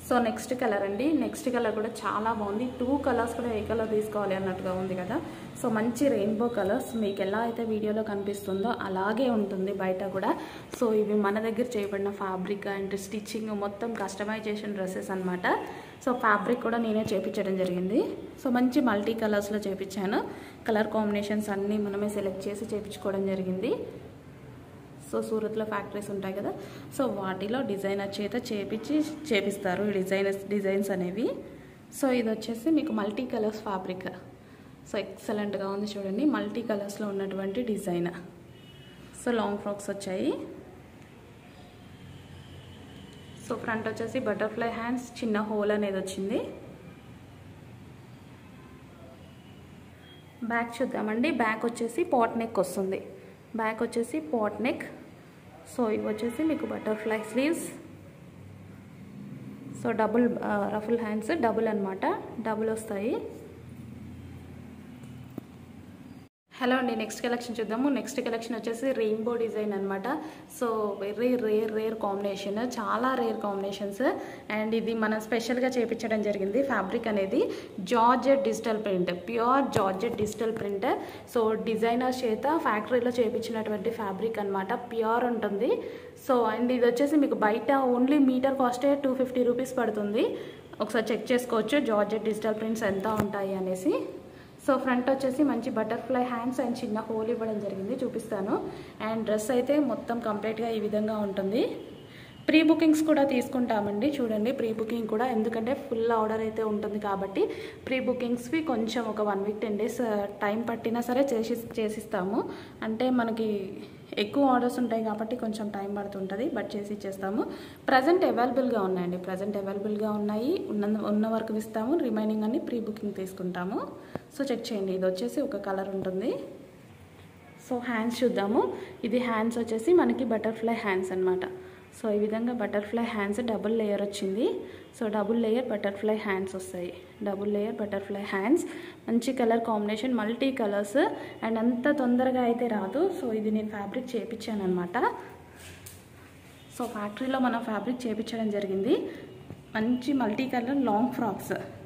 so next colour అండి next colour కూడా చాలా బాగుంది టూ కలర్స్ కూడా ఏ కలర్ తీసుకోవాలి అన్నట్టుగా ఉంది కదా సో మంచి రెయిన్బో కలర్స్ మీకు ఎలా అయితే వీడియోలో కనిపిస్తుందో అలాగే ఉంటుంది బయట కూడా సో ఇవి మన దగ్గర చేయబడిన ఫ్యాబ్రిక్ అండ్ స్టిచ్చింగ్ మొత్తం కస్టమైజేషన్ డ్రెస్సెస్ అనమాట సో ఫ్యాబ్రిక్ కూడా నేనే చేపించడం జరిగింది సో మంచి మల్టీ కలర్స్లో చేపించాను కలర్ కాంబినేషన్స్ అన్నీ మనమే సెలెక్ట్ చేసి చేపించుకోవడం జరిగింది సో సూరత్లో ఫ్యాక్టరీస్ ఉంటాయి కదా సో వాటిలో డిజైనర్ చేత చేపించి చేపిస్తారు ఈ డిజైనర్స్ డిజైన్స్ అనేవి సో ఇది వచ్చేసి మీకు మల్టీ కలర్స్ ఫ్యాబ్రిక్ సో ఎక్సలెంట్గా ఉంది చూడండి మల్టీ కలర్స్లో ఉన్నటువంటి డిజైన్ సో లాంగ్ ఫ్రాక్స్ వచ్చాయి సో ఫ్రంట్ వచ్చేసి బటర్ఫ్లై హ్యాండ్స్ చిన్న హోల్ అనేది వచ్చింది బ్యాక్ చూద్దామండి బ్యాక్ వచ్చేసి పాట్ నెక్ వస్తుంది బ్యాక్ వచ్చేసి పాట్ నెక్ సో ఇవి వచ్చేసి మీకు butterfly sleeves so double ruffle hands double అనమాట డబుల్ వస్తాయి హలో అండి నెక్స్ట్ కలెక్షన్ చూద్దాము నెక్స్ట్ కలెక్షన్ వచ్చేసి రెయిన్బో డిజైన్ అనమాట so very rare rare combination చాలా రేర్ కాంబినేషన్స్ అండ్ ఇది మనం స్పెషల్గా చేపించడం జరిగింది ఫ్యాబ్రిక్ అనేది georgette digital print pure georgette digital print so designer చేత ఫ్యాక్టరీలో చేపించినటువంటి ఫ్యాబ్రిక్ అనమాట ప్యూర్ ఉంటుంది సో అండ్ ఇది వచ్చేసి మీకు బయట ఓన్లీ మీటర్ కాస్టే టూ ఫిఫ్టీ రూపీస్ పడుతుంది ఒకసారి చెక్ చేసుకోవచ్చు జార్జెట్ డిజిటల్ ప్రింట్స్ ఎంత ఉంటాయి అనేసి సో ఫ్రంట్ వచ్చేసి మంచి బటర్ఫ్లై హ్యాండ్స్ అండ్ చిన్న హోల్ ఇవ్వడం జరిగింది చూపిస్తాను అండ్ డ్రెస్ అయితే మొత్తం కంప్లీట్గా ఈ విధంగా ఉంటుంది ప్రీ బుకింగ్స్ కూడా తీసుకుంటామండి చూడండి ప్రీ బుకింగ్ కూడా ఎందుకంటే ఫుల్ ఆర్డర్ అయితే ఉంటుంది కాబట్టి ప్రీ బుకింగ్స్వి కొంచెం ఒక one week ten days time పట్టినా సరే చేసి చేసిస్తాము అంటే మనకి ఎక్కువ ఆర్డర్స్ ఉంటాయి కాబట్టి కొంచెం టైం పడుతుంటుంది బట్ చేసి ఇచ్చేస్తాము ప్రజెంట్ అవైలబుల్గా ఉన్నాయండి ప్రజెంట్ అవైలబుల్గా ఉన్నాయి ఉన్న ఉన్న వరకు ఇస్తాము రిమైనింగ్ అన్ని ప్రీ బుకింగ్ తీసుకుంటాము సో చెక్ చేయండి ఇది వచ్చేసి ఒక కలర్ ఉంటుంది సో హ్యాండ్స్ చూద్దాము ఇది హ్యాండ్స్ వచ్చేసి మనకి బటర్ఫ్లై హ్యాండ్స్ అనమాట సో ఈ విధంగా బటర్ఫ్లై హ్యాండ్స్ డబుల్ లేయర్ వచ్చింది so double layer butterfly hands వస్తాయి డబుల్ లేయర్ బటర్ఫ్లై హ్యాండ్స్ మంచి colour combination multi colours and అంత తొందరగా అయితే రాదు సో ఇది నేను ఫ్యాబ్రిక్ చేయించాను అనమాట సో ఫ్యాక్టరీలో మనం ఫ్యాబ్రిక్ చేయించడం జరిగింది మంచి మల్టీ కలర్ లాంగ్ ఫ్రాక్స్